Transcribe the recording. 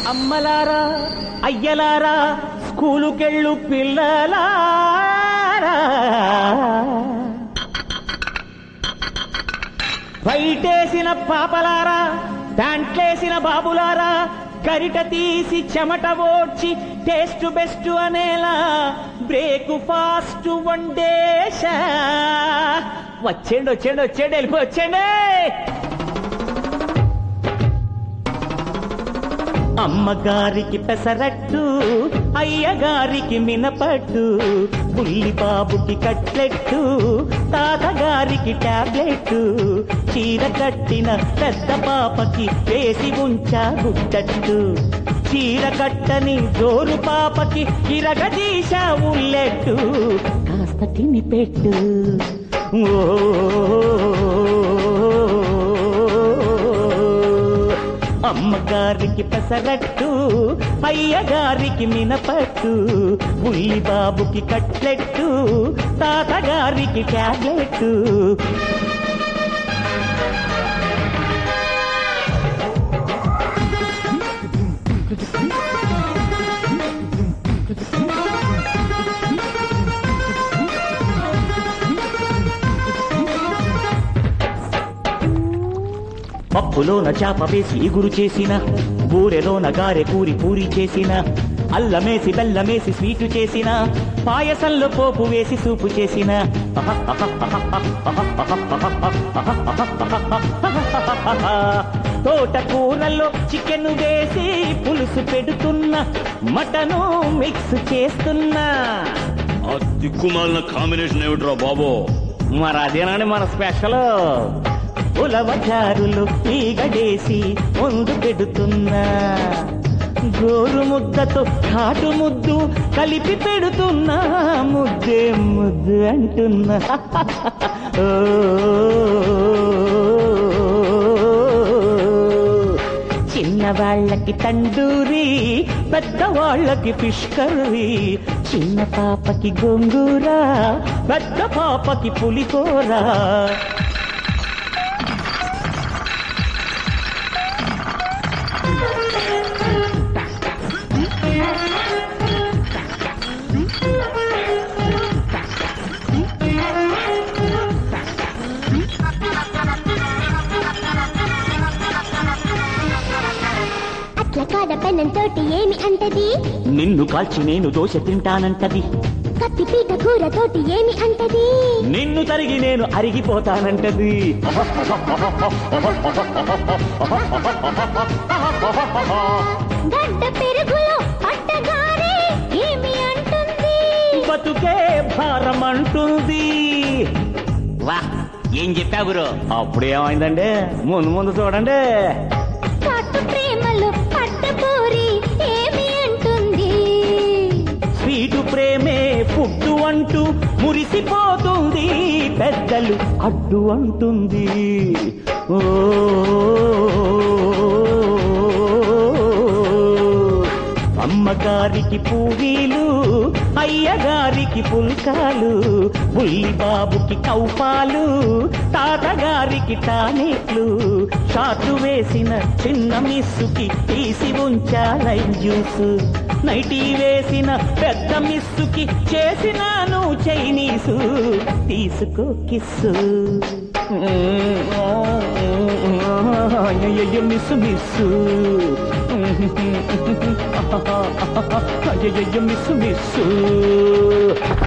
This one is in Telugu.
అమ్మలారా అయ్యలారా స్కూలుకెళ్ళు పిల్లలారా బయటేసిన పాపలారా ప్యాంట్లేసిన బాబులారా గరిట తీసి చెమట ఓడ్చి టేస్ట్ బెస్ట్ అనేలా బ్రేక్ ఫాస్ట్ వండేశా వచ్చేండి వచ్చేండి వచ్చేండి వెళ్ళిపో వచ్చేండి అమ్మగారికి పెసరట్టు అయ్యగారికి మినపట్టు బుల్లి బాబుకి కట్లెట్టు తాతగారికి టాబ్లెట్ చీర కట్టిన పెద్ద పాపకి వేసి ఉంచా గుట్టట్టు చీర కట్టని జోరు పాపకి ఇరగదీశా ఉల్లెట్టు కాస్త తిని పెట్టు ఓ అమ్మగారికి పెసరట్టు అయ్యగారికి మినపట్టు ఉల్లి బాబుకి కట్లెట్టు తాతగారికి టాబ్లెట్ పప్పులోన చాప వేసి ఇగురు చేసిన బూరెలోన గారె కూరి పూరి చేసిన అల్లమేసి బెల్లమేసి స్వీటు చేసిన పాయసంలో పోపు వేసి సూపు చేసిన తోటకూరల్లో చికెన్ వేసి పులుసు పెడుతున్నా మటను మిక్స్ చేస్తున్నా ఆ దిక్కుమాలిన కాంబినేషన్ ఏమిట్రా బాబు మరి అదేనండి మన స్పెషల్ ఉలవచారులు ఈగడేసి ముందు పెడుతున్నా గోరు ముద్దతో కాటు ముద్దు కలిపి పెడుతున్నా ముద్దే ముద్దు అంటున్నా ఓ చిన్నవాళ్ళకి తండూరి పెద్దవాళ్ళకి ఫిష్ కర్రీ చిన్న పాపకి గోంగూర పెద్ద పాపకి పులికూర అట్ల కాడ పెన్నం తోటి ఏమి అంటది నిన్ను కాల్చి నేను దోశ తింటానంటది కత్తి పీట కూర తోటి ఏమి అంటది నిన్ను తరిగి నేను అరిగిపోతానంటది గడ్డ పెరుగులో పట్టగారే ఏమి అంటుంది బతుకే భారం అంటుంది వా ఏం చెప్పా గురు అప్పుడు ఏమైందండి ముందు ముందు చూడండి కాటు ప్రేమలో పట్టపోరి ఏమి అంటుంది స్వీటు ప్రేమే పుట్టు అంటూ మురిసిపోతుంది పెద్దలు అడ్డు అంటుంది ఓ అమ్మగారికి పూరీలు అయ్యగారికి పుల్కాలు బుల్లి బాబుకి కౌపాలు తాతగారికి టానిక్లు షాటు వేసిన చిన్న మిస్సుకి తీసి ఉంచాలై జ్యూస్ నైటీ వేసిన పెద్ద మిస్సుకి చేసినాను చైనీసు తీసుకో కిస్సు అయ్యయ్యో మిస్సు మిస్సు అయ్యయ్యో మిస్సు మిస్సు